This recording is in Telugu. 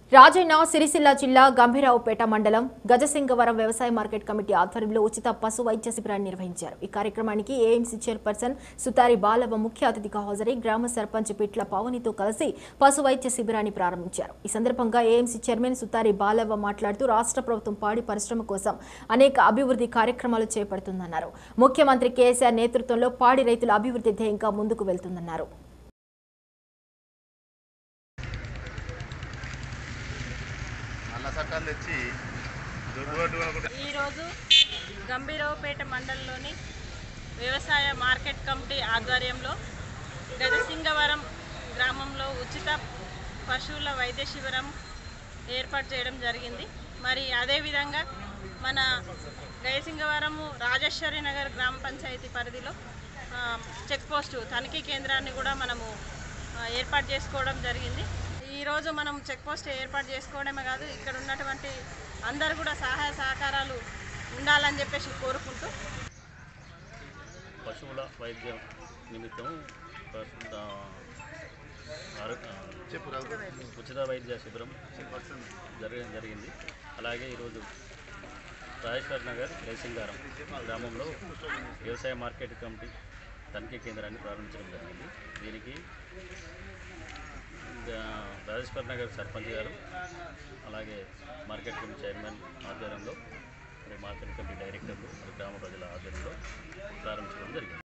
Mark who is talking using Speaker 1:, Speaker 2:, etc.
Speaker 1: రాజన్న సిరిసిల్ల జిల్లా గంభీరావుపేట మండలం గజసింగవరం వ్యవసాయ మార్కెట్ కమిటీ ఆధ్వర్యంలో ఉచిత పశు వైద్య శిబిరాన్ని నిర్వహించారు ఈ కార్యక్రమానికి ఏఎంసీ చైర్పర్సన్ సుతారి బాలవ ముఖ్య అతిథిగా హాజరై గ్రామ సర్పంచ్ పిట్ల పవనితో కలిసి పశు వైద్య శిబిరాన్ని ప్రారంభించారు ఈ సందర్భంగా ఏఎంసీ చైర్మన్ సుతారి బాలవ మాట్లాడుతూ రాష్ట్ర ప్రభుత్వం పాడి పరిశ్రమ కోసం అనేక అభివృద్ధి కార్యక్రమాలు చేపడుతుందన్నారు ముఖ్యమంత్రి కేసీఆర్ నేతృత్వంలో పాడి రైతుల అభివృద్ధి ధ్యేయంగా ముందుకు వెళ్తుందన్నారు
Speaker 2: నల్ల చట్టాలు తెచ్చి దొడ్డు అనుకుంటే
Speaker 3: ఈరోజు గంభీరావుపేట మండలంలోని వ్యవసాయ మార్కెట్ కమిటీ ఆధ్వర్యంలో గజసింగవరం గ్రామంలో ఉచిత పశువుల వైద్య శిబిరం ఏర్పాటు చేయడం జరిగింది మరి అదేవిధంగా మన గజసింగవరము రాజేశ్వరి నగర్ గ్రామ పంచాయతీ పరిధిలో ఆ, చెక్ పోస్టు తనిఖీ కేంద్రాన్ని కూడా మనము ఆ, ఏర్పాటు చేసుకోవడం జరిగింది ఈరోజు మనం చెక్ పోస్ట్ ఏర్పాటు చేసుకోవడమే కాదు ఇక్కడ ఉన్నటువంటి అందరు కూడా సహాయ సహకారాలు ఉండాలని చెప్పేసి కోరుకుంటూ
Speaker 4: పశువుల వైద్యం నిమిత్తం ప్రస్తుత ఆరో-
Speaker 2: చెప్పు రాదు
Speaker 4: ఉచిత వైద్య శిబిరం జరగడం జరిగింది అలాగే ఈరోజు రాజేశ్వర్ నగర్ జయసింగారం గ్రామంలో వ్యవసాయ మార్కెట్ కమిటీ తనిఖీ కేంద్రాన్ని ప్రారంభించడం జరిగింది దీనికి ఇంకా రాజేశ్వర్ నగర్ సర్పంచ్ గారు అలాగే మార్కెట్ కమిటీ చైర్మన్ ఆధ్వర్యంలో మరి మార్కెట్ కమిటీ డైరెక్టర్లు మరి గ్రామ ప్రజల ఆధ్వర్యంలో ప్రారంభించడం జరిగింది